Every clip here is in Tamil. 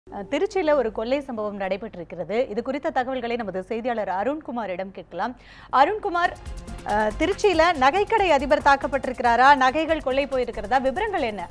அஹ், திருச்சியில ஒரு கொள்ளை சம்பவம் நடைபெற்றிருக்கிறது இது குறித்த தகவல்களை நமது செய்தியாளர் அருண்குமாரிடம் கேட்கலாம் அருண்குமார் அஹ், திருச்சியில நகைக்கடை அதிபர் தாக்கப்பட்டிருக்கிறாரா நகைகள் கொள்ளை போயிருக்கிறதா விவரங்கள் என்ன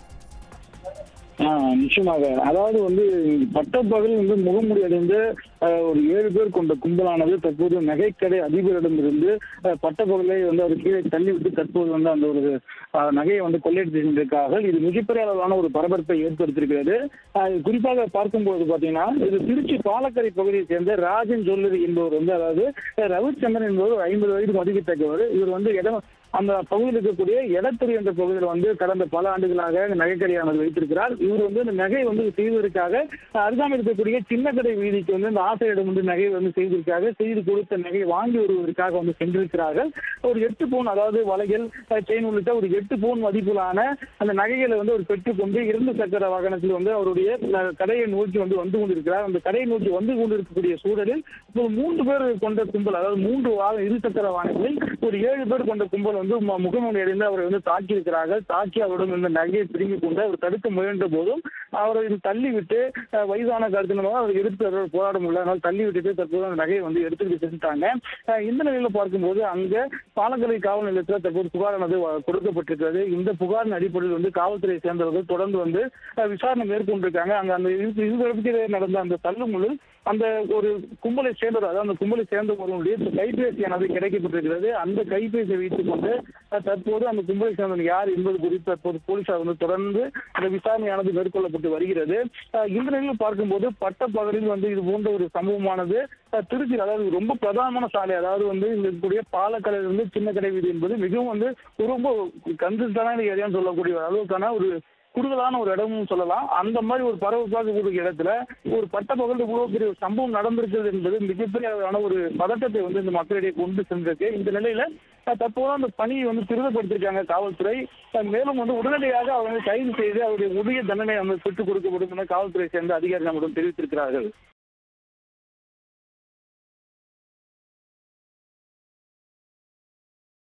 ஆ, நிச்சயமாக அதாவது வந்து பட்டப்பகல் வந்து முகமூடி அடைந்து அஹ், ஒரு ஏழு பேர் கொண்ட கும்பலானது தற்போது நகைக்கடை அதிபரிடமிருந்து அஹ், பட்டப்பகலை வந்து அவர் கீழே தள்ளிவிட்டு தற்போது வந்து அந்த ஒரு அஹ், நகையை வந்து கொள்ளையடித்து சென்றிருக்கிறார்கள் இது மிகப்பெரிய அளவிலான ஒரு பரபரப்பை ஏற்படுத்தியிருக்கிறது அஹ், குறிப்பாக பார்க்கும்போது பாத்தீங்கன்னா இது திருச்சி பாலக்கரை பகுதியை சேர்ந்த ராஜன் ஜுவல்லரி என்பவர் வந்து அதாவது அஹ், ரவிச்சந்திரன் என்பவர் ஒரு ஐம்பது வயது மதிக்கத்தக்கவர் இவர் வந்து இடம் அந்த பகுதியில் இருக்கக்கூடிய எடத்துறை என்ற பகுதியில் வந்து கடந்த பல ஆண்டுகளாக நகைக்கடையானது வைத்திருக்கிறார் இவர் வந்து இந்த நகை வந்து செய்வதற்காக அருகாமையில் இருக்கக்கூடிய சின்ன கடை வீதிக்கு வந்து இந்த ஆசையிடம் வந்து நகை வந்து செய்வதற்காக செய்து கொடுத்த நகை வாங்கி வருவதற்காக வந்து சென்றிருக்கிறார்கள் ஒரு எட்டு பவுன் அதாவது வளையல் செயின் உள்ளிட்ட ஒரு எட்டு பவுன் மதிப்பிலான அந்த நகைகளை வந்து அவர் பெற்றுக்கொண்டு இரண்டு சக்கர வாகனத்தில் வந்து அவருடைய அஹ், கடையை நோக்கி வந்து வந்து கொண்டிருக்கிறார் அந்த கடையை நோக்கி வந்து கொண்டிருக்கக்கூடிய சூழலில் இப்போ மூன்று பேர் கொண்ட கும்பல் அதாவது மூன்று வாகன இரு சக்கர வாகனங்களில் ஒரு ஏழு பேர் கொண்ட கும்பல் வந்து மு- முகமூடி அடைந்து அவரை வந்து தாக்கியிருக்கிறார்கள் தாக்கி அவரிடம் இந்த நகையை பிடுங்கி கொண்டு அவர் தடுக்க முயன்ற போதும் அவரை இது தள்ளிவிட்டு அஹ், வயதான கருத்தினமாக அவர் எடுத்து அவர் போராட முடியல அதனால தள்ளி விட்டுட்டு தற்போது அந்த நகையை வந்து எடுத்துக்கிட்டு செஞ்சுட்டாங்க அஹ், இந்த நிலையில பார்க்கும்போது அங்க பாலக்கரை காவல் நிலையத்தில் தற்போது புகாரானது வ- கொடுக்கப்பட்டிருக்கிறது இந்த புகாரின் அடிப்படையில் வந்து காவல்துறையை சேர்ந்தவர்கள் தொடர்ந்து வந்து அஹ், விசாரணை மேற்கொண்டிருக்காங்க அங்க அந்த இரு- இருவருக்கிடையே நடந்த அந்த தள்ளுமுள்ளில் அந்த ஒரு கும்பலை சேர்ந்தவர் அதாவது அந்த கும்பலை சேர்ந்த ஒருவருடைய கைபேசியானது கிடைக்கப்பட்டிருக்கிறது அந்த கைபேசியை வைத்துக் கொண்டு அஹ், தற்போது அந்த கும்பலை சேர்ந்தவர் யார் என்பது குறித்து தற்போது போலீசார் வந்து தொடர்ந்து அந்த விசாரணையானது மேற்கொள்ளப்பட்டு வருகிறது அஹ், இந்த நிலையில் பார்க்கும்போது பட்டப்பகலில் வந்து இது போன்ற ஒரு சம்பவமானது அஹ், திருச்சியில் அதாவது ரொம்ப பிரதானமான சாலை அதாவது வந்து இங்க இருக்கக்கூடிய பாலக்கடையில இருந்து சின்ன கடை வீதி என்பது மிகவும் வந்து ரொம்ப கன்சிஸ்டான ஏரியான்னு சொல்லக்கூடிய அளவுக்கான ஒரு கூடுதலான ஒரு இடமும் சொல்லலாம் அந்த மாதிரி ஒரு பரபரப்பாக கூடிய இடத்துல ஒரு பட்ட பகல் இவ்வளவு பெரிய ஒரு சம்பவம் நடந்திருக்கிறது என்பது மிகப்பெரிய அளவிலான ஒரு பதட்டத்தை வந்து இந்த மக்களிடையே கொண்டு சென்றிருக்கு இந்த நிலையில அஹ், தற்போது அந்த பணியை வந்து துரிதப்படுத்திருக்காங்க காவல்துறை அஹ், மேலும் வந்து உடனடியாக அவர்களை கைது செய்து அவருடைய உரிய தண்டனை வந்து பெற்றுக் கொடுக்கப்படும் என காவல்துறை சேர்ந்த அதிகாரி நம்மிடம் தெரிவித்திருக்கிறார்கள்